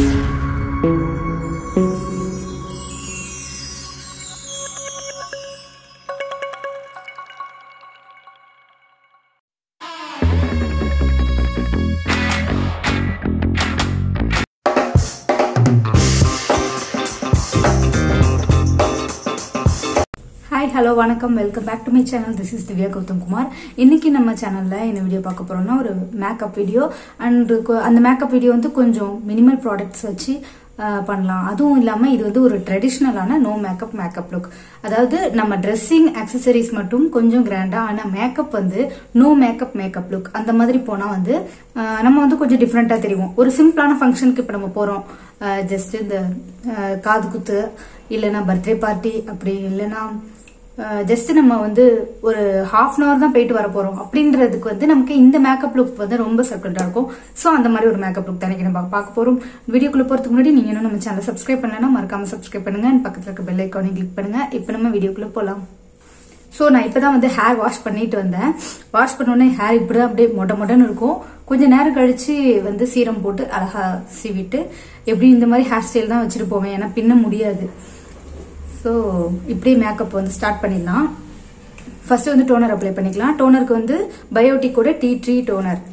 hi hello வணக்கம் welcome back to my channel this is Divya Gautham Kumar இன்னைக்கு நம்ம சேனல்ல என்ன வீடியோ பார்க்க போறோம்னா ஒரு மேக்கப் வீடியோ அண்ட் அந்த மேக்கப் வீடியோ வந்து கொஞ்சம் மினிமல் ப்ராடக்ட்ஸ் வச்சு அஹ், பண்ணலாம் அதுவும் இல்லாம இது வந்து ஒரு ட்ரெடிஷ்னலான நோ மேக்கப் மேக்கப் லுக் அதாவது நம்ம ட்ரெஸ்ஸிங் அக்சசரிஸ் மட்டும் கொஞ்சம் கிராண்டா ஆனா மேக்கப் வந்து நோ மேக்கப் மேக்கப் லுக் அந்த மாதிரி போனா வந்து அஹ், நம்ம வந்து கொஞ்சம் டிஃப்ரெண்டா தெரியும் ஒரு சிம்பிளான ஃபங்க்ஷனுக்கு இப்ப நம்ம போறோம் ஜஸ்ட் இந்த அஹ், காது குத்து இல்லைன்னா பர்த்டே பார்ட்டி அப்படி இல்லைன்னா ஜஸ்ட் நம்ம வந்து ஒரு ஹாஃப் அன் ஹவர் தான் போயிட்டு வர போறோம் அப்படின்றதுக்கு வந்து நமக்கு இந்த மேக்கப் லுக் வந்து ரொம்ப செப்பரேட்டா இருக்கும் ஸோ அந்த மாதிரி ஒரு மேக்கப் லுக் தானே நம்ம பார்க்க போறோம் வீடியோக்குள்ள போறதுக்கு முன்னாடி நீங்க இன்னும் நம்ம சேனல் சப்ஸ்கிரைப் பண்ணலன்னா மறக்காம சப்ஸ்கிரைப் பண்ணுங்க and பக்கத்துல இருக்க பெல் ஐக்கானை கிளிக் பண்ணுங்க இப்போ நம்ம வீடியோக்குள்ள போலாம் ஸோ நான் இப்பதான் வந்து ஹேர் வாஷ் பண்ணிட்டு வந்தேன் வாஷ் பண்ணோடனே ஹேர் இப்படிதான் அப்படியே மொட்டை மொட்டைன்னு இருக்கும் கொஞ்ச நேரம் கழிச்சு வந்து சீரம் போட்டு அழகா சீவிட்டு எப்படி இந்த மாதிரி ஹேர் ஸ்டைல் தான் வச்சுட்டு போவேன் ஏன்னா பின்ன முடியாது ஸோ இப்படி மேக்கப் வந்து ஸ்டார்ட் பண்ணிடலாம் ஃபர்ஸ்ட் வந்து டோனர் அப்ளை பண்ணிக்கலாம் டோனருக்கு வந்து பயோட்டிக்கோட டீ ட்ரீ டோனர்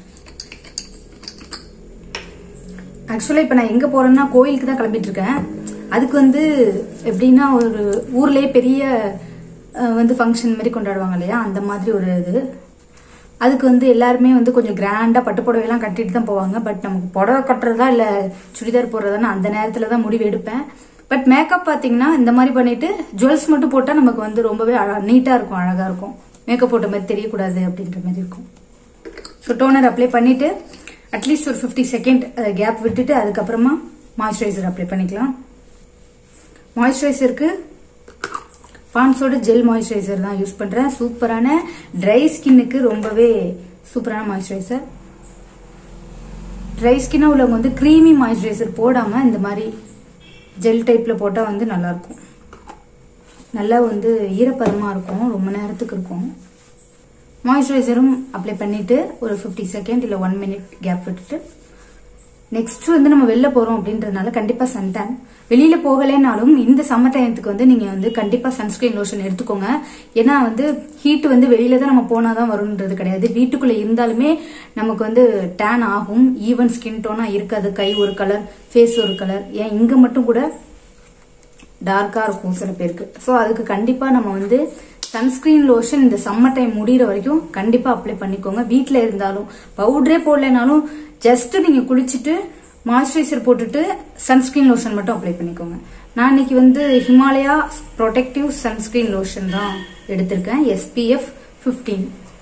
ஆக்சுவலாக இப்போ நான் எங்கே போறேன்னா கோயிலுக்கு தான் கிளம்பிட்டு இருக்கேன் அதுக்கு வந்து எப்படின்னா ஒரு ஊர்லயே பெரிய அஹ், வந்து ஃபங்க்ஷன் மாதிரி கொண்டாடுவாங்க இல்லையா அந்த மாதிரி ஒரு இது அதுக்கு வந்து எல்லாருமே வந்து கொஞ்சம் கிராண்டா பட்டு புடவையெல்லாம் கட்டிட்டு தான் போவாங்க பட் நமக்கு புடவை கட்டுறதா இல்ல சுடிதார் போடுறதான்னு அந்த நேரத்துல தான் முடிவு எடுப்பேன் பட் மேக்கப் பாத்தீங்கன்னா இந்த மாதிரி பண்ணிட்டு ஜுவல்ஸ் மட்டும் போட்டா நமக்கு வந்து ரொம்பவே நீட்டா இருக்கும் அழகா இருக்கும் மேக்கப் போட்ட மாதிரி தெரியக்கூடாது அப்படின்ற மாதிரி இருக்கும் ஸோ டோனர் அப்ளை பண்ணிட்டு அட்லீஸ்ட் ஒரு ஃபிஃப்டி செகண்ட் கேப் விட்டுட்டு அதுக்கப்புறமா மாய்ஸ்சரைசர் அப்ளை பண்ணிக்கலாம் மாய்ஸ்சரைசருக்கு பான்ஸோட ஜெல் மாய்ஸ்சரைசர் தான் யூஸ் பண்றேன் சூப்பரான ட்ரை ஸ்கின்னுக்கு ரொம்பவே சூப்பரான மாய்ஸ்சரைசர் ட்ரை ஸ்கின்னா உள்ளவங்க வந்து க்ரீமி மாய்ஸ்சரைசர் போடாம இந்த மாதிரி ஜெல் டைப்ல போட்டா வந்து நல்லா இருக்கும் நல்லா வந்து ஈரப்பதமா இருக்கும் ரொம்ப நேரத்துக்கு இருக்கும் மாய்ஸ்சரைசரும் அப்ளை பண்ணிட்டு ஒரு 50 செகண்ட் இல்ல ஒன் மினிட் கேப் விட்டுட்டு நெக்ஸ்ட் வந்து நம்ம வெளில போறோம் அப்படின்றதுனால கண்டிப்பா சன்டேன் வெளியில போகலைனாலும் இந்த சம்மர் டைத்துக்கு வந்து நீங்க வந்து கண்டிப்பா சன்ஸ்கிரீன் லோஷன் எடுத்துக்கோங்க ஏன்னா வந்து ஹீட் வந்து வெளியில தான் நம்ம போனாதான் வரும்ன்றது கிடையாது வீட்டுக்குள்ள இருந்தாலுமே நமக்கு வந்து டேன் ஆகும் ஈவன் ஸ்கின் டோனா இருக்காது கை ஒரு கலர் ஃபேஸ் ஒரு கலர் ஏன் இங்க மட்டும் கூட டார்க்கா இருக்கும் சில பேருக்கு ஸோ அதுக்கு கண்டிப்பா நம்ம வந்து சன்ஸ்கிரீன் லோஷன் இந்த சம்மர் டைம் முடியிற வரைக்கும் கண்டிப்பா அப்ளை பண்ணிக்கோங்க வீட்ல இருந்தாலும் பவுடரே போடலைனாலும் ஜஸ்ட் நீங்க குளிச்சுட்டு மாய்ஸ்சரைசர் போட்டுட்டு சன்ஸ்கிரீன் லோஷன் மட்டும் அப்ளை பண்ணிக்கோங்க நான் இன்னைக்கு வந்து ஹிமாலயா ப்ரொடெக்டிவ் சன்ஸ்கிரீன் லோஷன் தான் எடுத்திருக்கேன் எஸ்பிஎஃப் 15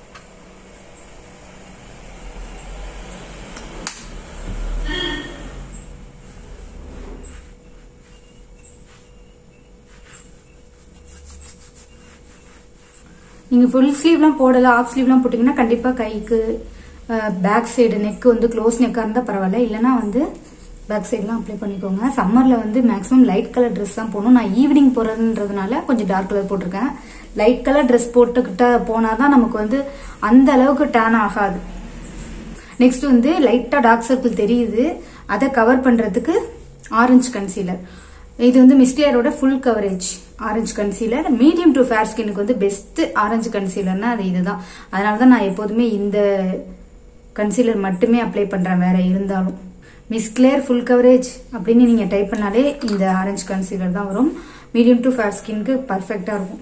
நீங்க ஃபுல் ஸ்லீவ்லாம் போடல ஆஃப் ஸ்லீவ்லாம் போட்டீங்கன்னா கண்டிப்பா கைக்கு பேக் சைடு நெக் வந்து க்ளோஸ் நெக்கா இருந்தா பரவாயில்ல இல்லைன்னா வந்து பேக் சைட்லாம் அப்ளை பண்ணிக்கோங்க சம்மர்ல வந்து மேக்ஸிமம் லைட் கலர் ட்ரெஸ் தான் போடணும் நான் ஈவினிங் போறதுன்றதுனால கொஞ்சம் டார்க் கலர் போட்டிருக்கேன் லைட் கலர் ட்ரெஸ் போட்டுக்கிட்ட போனாதான் நமக்கு வந்து அந்த அளவுக்கு டேன் ஆகாது நெக்ஸ்ட் வந்து லைட்டா டார்க் சர்க்கிள் தெரியுது அதை கவர் பண்றதுக்கு ஆரஞ்சு கன்சீலர் இது வந்து மிஸ்டியரோட full coverage orange concealer medium to fair ஸ்கின்னுக்கு வந்து பெஸ்ட் ஆரஞ்சு கன்சீலர்னா அது இதுதான் அதனால தான் நான் எப்போதுமே இந்த கன்சீலர் மட்டுமே அப்ளை பண்றேன் வேற இருந்தாலும் மிஸ் கிளியர் ஃபுல் கவரேஜ் அப்படின்னு நீங்க டைப் பண்ணாலே இந்த ஆரஞ்சு கன்சீலர் தான் வரும் மீடியம் டு ஃபேர் ஸ்கின்க்கு பர்ஃபெக்டா இருக்கும்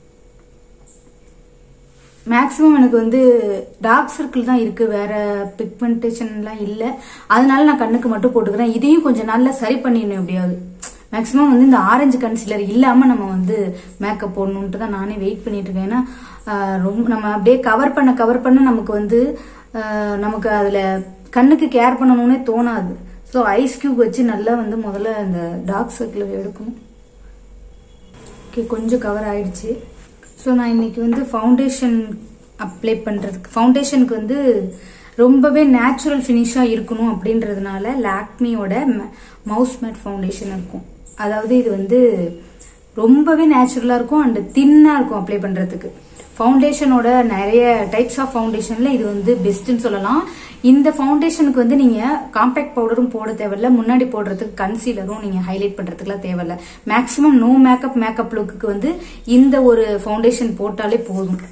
மேக்ஸிமம் எனக்கு வந்து டார்க் சர்க்கிள் தான் இருக்கு வேற பிக்மெண்டேஷன்லாம் இல்ல அதனால நான் கண்ணுக்கு மட்டும் போட்டுக்கிறேன் இதையும் கொஞ்சம் நல்லா சரி பண்ணிடணும் எப்படியாவது மேக்ஸிமம் வந்து இந்த ஆரஞ்சு கன்சிலர் இல்லாம நம்ம வந்து மேக்கப் போடணுன்ட்டு தான் நானே வெயிட் பண்ணிட்டு இருக்கேன் ஏன்னா ஆஹ், ரொம்ப நம்ம அப்படியே கவர் பண்ண கவர் பண்ண நமக்கு வந்து ஆஹ், நமக்கு அதுல கண்ணுக்கு கேர் பண்ணணும்னே தோணாது ஸோ ஐஸ் கியூப் வச்சு நல்லா வந்து முதல்ல இந்த டார்க் சர்க்கிள் எடுக்கணும் ஓகே கொஞ்சம் கவர் ஆயிடுச்சு ஸோ நான் இன்னைக்கு வந்து ஃபவுண்டேஷன் அப்ளை பண்ணுறதுக்கு ஃபவுண்டேஷனுக்கு வந்து ரொம்பவே நேச்சுரல் ஃபினிஷாக இருக்கணும் அப்படின்றதுனால லாக்மியோட மவுஸ் மேட் ஃபவுண்டேஷன் இருக்கும் அதாவது இது வந்து ரொம்பவே நேச்சுரலாக இருக்கும் அண்ட் தின்னாக இருக்கும் அப்ளை பண்ணுறதுக்கு ஃபவுண்டேஷனோட நிறைய டைப்ஸ் ஆஃப் ஃபவுண்டேஷனில் இது வந்து பெஸ்ட்டுன்னு சொல்லலாம் இந்த ஃபவுண்டேஷனுக்கு வந்து நீங்க காம்பேக்ட் பவுடரும் போட தேவையில்ல முன்னாடி போடுறதுக்கு கன்சீலரும் நீங்க ஹைலைட் பண்றதுக்குலாம் தேவையில்ல maximum no makeup makeup look வந்து இந்த ஒரு ஃபவுண்டேஷன் போட்டாலே போதும்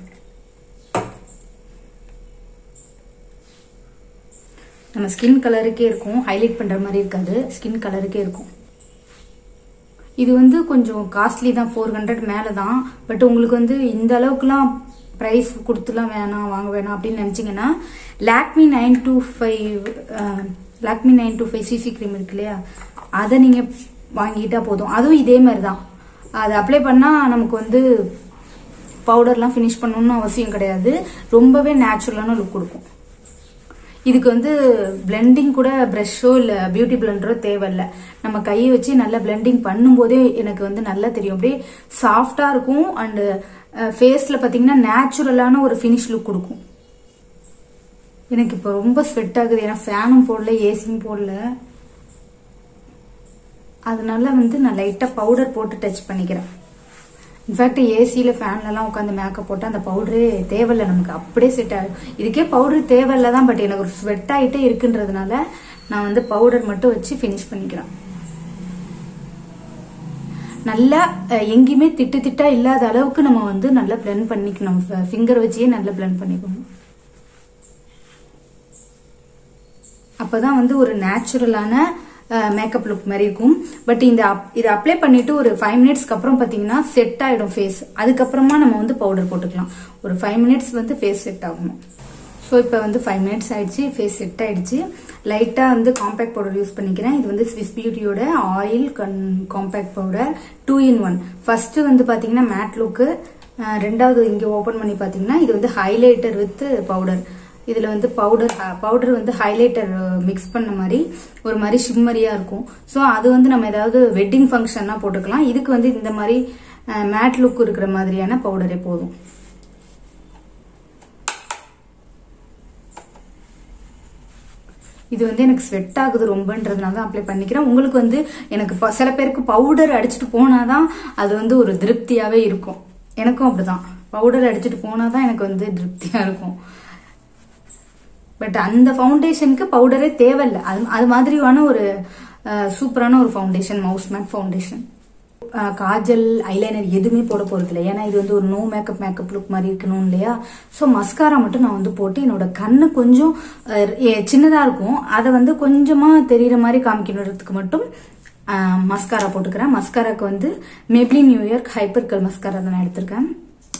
நம்ம ஸ்கின் கலருக்கே இருக்கும் ஹைலைட் பண்ற மாதிரி இருக்காது ஸ்கின் கலருக்கே இருக்கும் இது வந்து கொஞ்சம் காஸ்ட்லி தான் ஃபோர் ஹண்ட்ரட் மேலே தான் பட் உங்களுக்கு வந்து இந்த அளவுக்குலாம் ப்ரைஸ் கொடுத்துலாம் வேணாம் வாங்க வேணாம் அப்படின்னு நினச்சிங்கன்னா Lakme nine two five Lakme nine two five CC cream இருக்கு இல்லையா அதை நீங்கள் வாங்கிட்டா போதும் அதுவும் இதே மாதிரி தான் அதை அப்ளை பண்ணால் நமக்கு வந்து பவுடர்லாம் ஃபினிஷ் பண்ணணும்னு அவசியம் கிடையாது ரொம்பவே நேச்சுரலான லுக் கொடுக்கும் இதுக்கு வந்து பிளெண்டிங் கூட ப்ரஷ்ஷோ இல்லை பியூட்டி பிளெண்டரோ தேவையில்ல நம்ம கையை வச்சு நல்லா பிளெண்டிங் பண்ணும்போதே எனக்கு வந்து நல்லா தெரியும் அப்படியே சாஃப்டாக இருக்கும் அண்டு ஃபேஸில் பார்த்தீங்கன்னா நேச்சுரலான ஒரு ஃபினிஷ் லுக் கொடுக்கும் எனக்கு இப்போ ரொம்ப ஸ்வெட் ஆகுது ஏன்னா ஃபேனும் போடல ஏசியும் போடல அதனால வந்து நான் லைட்டாக பவுடர் போட்டு டச் பண்ணிக்கிறேன் இன்ஃபேக்ட் ஏசியில் ஃபேன்லலாம் உட்காந்து மேக்கப் போட்டால் அந்த பவுடரே தேவையில்ல நமக்கு அப்படியே செட் ஆகும் இதுக்கே பவுடர் தேவையில்ல தான் பட் எனக்கு ஒரு ஸ்வெட் ஆகிட்டே இருக்குன்றதுனால நான் வந்து பவுடர் மட்டும் வச்சு ஃபினிஷ் பண்ணிக்கிறேன் நல்லா அஹ், எங்கேயுமே திட்டு திட்டா இல்லாத அளவுக்கு நம்ம வந்து நல்லா பிளெண்ட் பண்ணிக்கணும் ஃபிங்கர் வச்சே நல்லா பிளெண்ட் பண்ணிக்கணும் அப்பதான் வந்து ஒரு நேச்சுரலான மேக்கப் லுக் மாதிரி இருக்கும் பட் இந்த அப்- இதை அப்ளை பண்ணிட்டு ஒரு ஃபைவ் மினிட்ஸ்க்கு அப்புறம் பார்த்தீங்கன்னா செட் ஆயிடும் ஃபேஸ் அதுக்கப்புறமா நம்ம வந்து பவுடர் போட்டுக்கலாம் ஒரு ஃபைவ் மினிட்ஸ் வந்து ஃபேஸ் செட் ஆகணும் ஸோ இப்போ வந்து ஃபைவ் மினிட்ஸ் ஆயிடுச்சு ஃபேஸ் செட் ஆயிடுச்சு லைட்டாக வந்து காம்பேக்ட் பவுடர் யூஸ் பண்ணிக்கிறேன் இது வந்து ஸ்விஸ் பியூட்டியோட ஆயில் கன் compact powder two in one first வந்து பார்த்தீங்கன்னா மேட் லுக்கு ரெண்டாவது இங்கே ஓப்பன் பண்ணி பார்த்தீங்கன்னா இது வந்து ஹைலைட்டர் வித் பவுடர் இதில் வந்து பவுடர் பவுடர் வந்து ஹைலைட்டர் மிக்ஸ் பண்ண மாதிரி ஒரு மாதிரி ஷிம்மரியாக இருக்கும் ஸோ அது வந்து நம்ம ஏதாவது வெட்டிங் ஃபங்க்ஷன்னா போட்டுக்கலாம் இதுக்கு வந்து இந்த மாதிரி மேட் லுக் இருக்கிற மாதிரியான பவுடரே போதும் இது வந்து எனக்கு ஸ்வெட் ஆகுது ரொம்பன்றதுனால தான் அப்ளை பண்ணிக்கிறேன் உங்களுக்கு வந்து எனக்கு ப- சில பேருக்கு பவுடர் அடிச்சுட்டு போனாதான் அது வந்து ஒரு திருப்தியாவே இருக்கும் எனக்கும் அப்படிதான் பவுடர் அடிச்சுட்டு போனாதான் எனக்கு வந்து திருப்தியா இருக்கும் பட் அந்த ஃபவுண்டேஷனுக்கு பவுடரே தேவையில்லை அது அது மாதிரியான ஒரு அஹ், சூப்பரான ஒரு foundation mousse matte foundation uh, kajal eyeliner எதுவுமே போட போறது இல்லை ஏன்னா இது வந்து ஒரு நோ மேக்கப் மேக்கப் லுக் மாதிரி இருக்கணும் இல்லையா ஸோ மஸ்காரா மட்டும் நான் வந்து போட்டு என்னோட கண்ணு கொஞ்சம் அஹ், எ- சின்னதா இருக்கும் அதை வந்து கொஞ்சமா தெரியுற மாதிரி காமிக்கணுன்றதுக்கு மட்டும் மஸ்காரா போட்டுக்கிறேன் மஸ்காராக்கு வந்து Maybelline New York hyper curl mascara தான் நான் எடுத்திருக்கேன்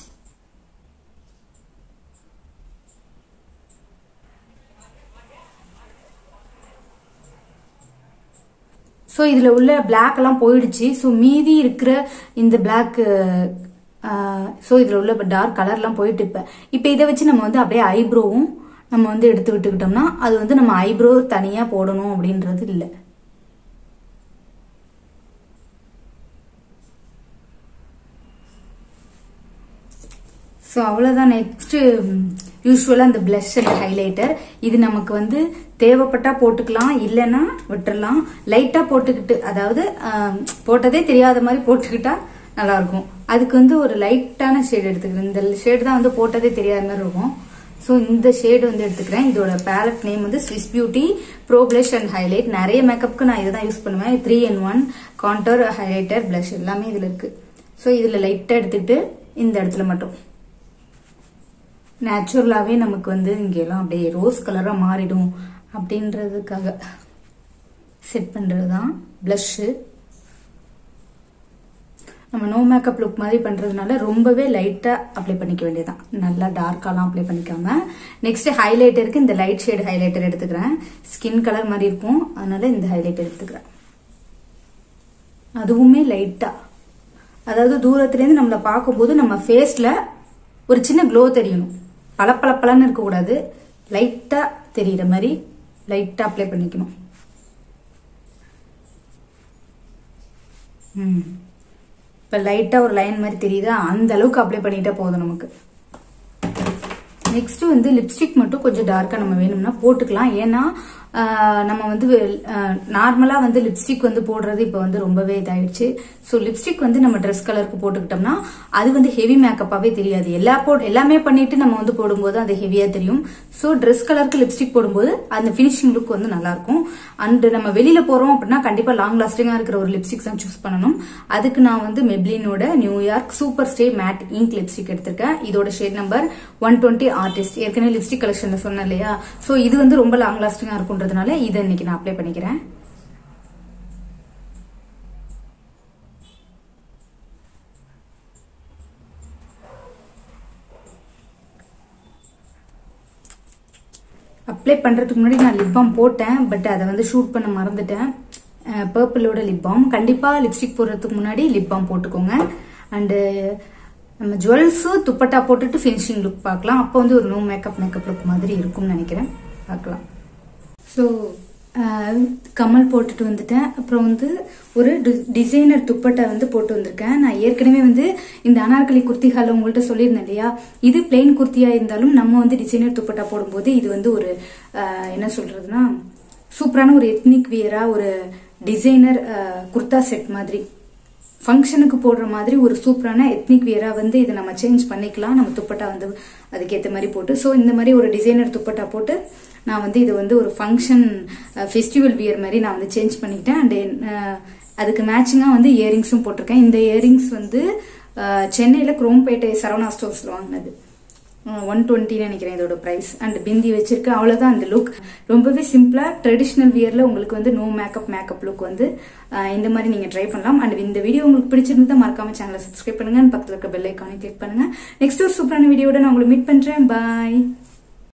ஸோ இதில் உள்ள black எல்லாம் போயிடுச்சு ஸோ மீதி இருக்கிற இந்த பிளாக் ஸோ இதில் உள்ள டார்க் கலர்லாம் போயிட்டு இப்போ இப்போ இதை வச்சு நம்ம வந்து அப்படியே ஐப்ரோவும் நம்ம வந்து எடுத்து விட்டுக்கிட்டோம்னா அது வந்து நம்ம ஐப்ரோ தனியாக போடணும் அப்படின்றது இல்லை ஸோ அவ்வளோதான் நெக்ஸ்ட் யூஸ்வலாக அந்த பிளஷ் அண்ட் ஹைலைட்டர் இது நமக்கு வந்து தேவைப்பட்டா போட்டுக்கலாம் இல்லைன்னா விட்டுறலாம் லைட்டாக போட்டுக்கிட்டு அதாவது ஆம், போட்டதே தெரியாத மாதிரி போட்டுக்கிட்டா நல்லா இருக்கும் அதுக்கு வந்து ஒரு லைட்டான ஷேடு எடுத்துக்கிறேன் இந்த ஷேடு தான் வந்து போட்டதே தெரியாத மாதிரி இருக்கும் ஸோ இந்த ஷேடு வந்து எடுத்துக்கிறேன் இதோட பேலட் நேம் வந்து Swiss beauty pro blush and highlight நிறைய மேக்கப்புக்கு நான் இதை தான் யூஸ் பண்ணுவேன் three in one contour highlighter blush எல்லாமே இதில் இருக்கு ஸோ இதில் லைட்டாக எடுத்துக்கிட்டு இந்த இடத்துல மட்டும் நேச்சுரலாகவே நமக்கு வந்து இங்கெல்லாம் அப்படியே ரோஸ் கலராக மாறிடும் அப்படின்றதுக்காக செட் பண்ணுறது தான் ப்ளஷ்ஷு நம்ம நோ மேக்கப் லுக் மாதிரி பண்ணுறதுனால ரொம்பவே லைட்டாக அப்ளை பண்ணிக்க வேண்டியதான் நல்லா டார்க்காலாம் அப்ளை பண்ணிக்காம நெக்ஸ்ட் ஹைலைட்டருக்கு இந்த லைட் ஷேட் ஹைலைட்டர் எடுத்துக்கிறேன் ஸ்கின் கலர் மாதிரி இருக்கும் அதனால இந்த ஹைலைட்டர் எடுத்துக்கிறேன் அதுவுமே லைட்டாக அதாவது தூரத்துலேருந்து நம்மளை பார்க்கும்போது நம்ம ஃபேஸில் ஒரு சின்ன க்ளோ தெரியணும் பளபளபளன்னு இருக்கக்கூடாது லைட்டாக தெரியிற மாதிரி லைட்டாக அப்ளை பண்ணிக்கணும் ம் இப்போ லைட்டாக ஒரு லைன் மாதிரி தெரியுதா அந்த அளவுக்கு அப்ளை பண்ணிட்டா போதும் நமக்கு நெக்ஸ்ட் வந்து லிப்ஸ்டிக் மட்டும் கொஞ்சம் டார்க்காக நம்ம வேணும்னா போட்டுக்கலாம் ஏன்னா ஆஹ் நம்ம வந்து நார்மலா வந்து லிப்ஸ்டிக் வந்து போடுறது இப்போ வந்து ரொம்பவே இதாயிடுச்சு ஸோ லிப்ஸ்டிக் வந்து நம்ம ட்ரெஸ் கலருக்கு போட்டுக்கிட்டோம்னா அது வந்து ஹெவி மேக்கப்பாவே தெரியாது எல்லா போ எல்லாமே பண்ணிட்டு நம்ம வந்து போடும்போது அது ஹெவியா தெரியும் ஸோ ட்ரெஸ் கலருக்கு லிப்ஸ்டிக் போடும்போது அந்த ஃபினிஷிங் லுக் வந்து நல்லா இருக்கும் அண்ட் நம்ம வெளியில போறோம் அப்படின்னா கண்டிப்பா லாங் லாஸ்டிங்கா இருக்கிற ஒரு லிப்ஸ்டிக் தான் சூஸ் பண்ணணும் அதுக்கு நான் வந்து மெப்ளினோட New York super stay matte ink lipstick எடுத்திருக்கேன் இதோட shade number one twenty artist ஏற்கனவே லிப்ஸ்டிக் கலெக்ஷன்ல சொன்னேன் இல்லையா ஸோ இது வந்து ரொம்ப லாங் லாஸ்டிங்கா இருக்குன்றதுனால இதை இன்னைக்கு நான் அப்ளை பண்ணிக்கிறேன் அப்ளை பண்றதுக்கு முன்னாடி நான் லிப் பாம் போட்டேன் பட் அதை வந்து ஷூட் பண்ண மறந்துட்டேன் பர்பிளோட லிப் பாம் கண்டிப்பா லிப்ஸ்டிக் போடுறதுக்கு முன்னாடி லிப் பாம் போட்டுக்கோங்க அண்டு நம்ம ஜுவல்ஸும் துப்பட்டா போட்டுட்டு ஃபினிஷிங் லுக் பார்க்கலாம் அப்போ வந்து ஒரு நோ மேக்கப் மேக்கப் லுக் மாதிரி இருக்கும்னு நினைக்கிறேன் பார்க்கலாம் ஸோ கமல் போட்டுட்டு வந்துட்டேன் அப்புறம் வந்து ஒரு டிசைனர் துப்பட்டா வந்து போட்டு வந்திருக்கேன் நான் ஏற்கனவே வந்து இந்த அனார்கலி குர்த்தி ஹால் உங்கள்கிட்ட சொல்லியிருந்தேன் இல்லையா இது பிளெயின் குர்த்தியா இருந்தாலும் நம்ம வந்து டிசைனர் துப்பட்டா போடும்போது இது வந்து ஒரு அஹ், என்ன சொல்றதுன்னா சூப்பரான ஒரு எத்னிக் வியரா ஒரு டிசைனர் குர்தா செட் மாதிரி ஃபங்க்ஷனுக்கு போடுற மாதிரி ஒரு சூப்பரான எத்னிக் வியரா வந்து இதை நம்ம சேஞ்ச் பண்ணிக்கலாம் நம்ம துப்பட்டா வந்து அதுக்கேற்ற மாதிரி போட்டு ஸோ இந்த மாதிரி ஒரு டிசைனர் துப்பட்டா போட்டு நான் வந்து இது வந்து ஒரு ஃபங்க்ஷன் ஃபெஸ்டிவல் வியர் மாதிரி நான் வந்து சேஞ்ச் பண்ணிக்கிட்டேன் அண்ட் அதுக்கு மேட்சிங்காக வந்து இயரிங்ஸும் போட்டிருக்கேன் இந்த இயரிங்ஸ் வந்து அஹ், சென்னையில குரோம்பேட்டை சரவணா ஸ்டோர்ஸ்ல வாங்கினது ஒன் டுவெண்ட்டின்னு நினைக்கிறேன் இதோட ப்ரைஸ் அண்ட் பிந்தி வச்சிருக்கேன் அவ்வளோதான் அந்த லுக் ரொம்பவே சிம்பிளா ட்ரெடிஷ்னல் வியர்ல உங்களுக்கு வந்து நோ மேக்கப் மேக்கப் லுக் வந்து அஹ், இந்த மாதிரி நீங்க ட்ரை பண்ணலாம் அண்ட் இந்த வீடியோ உங்களுக்கு பிடிச்சிருந்தா மறக்காம சேனலை சப்ஸ்கிரைப் பண்ணுங்க and பக்கத்துல இருக்க பெல் ஐக்கானை கிளிக் பண்ணுங்க நெக்ஸ்ட் ஒரு சூப்பரான வீடியோட நான் உங்களை மீட் பண்றேன் பாய்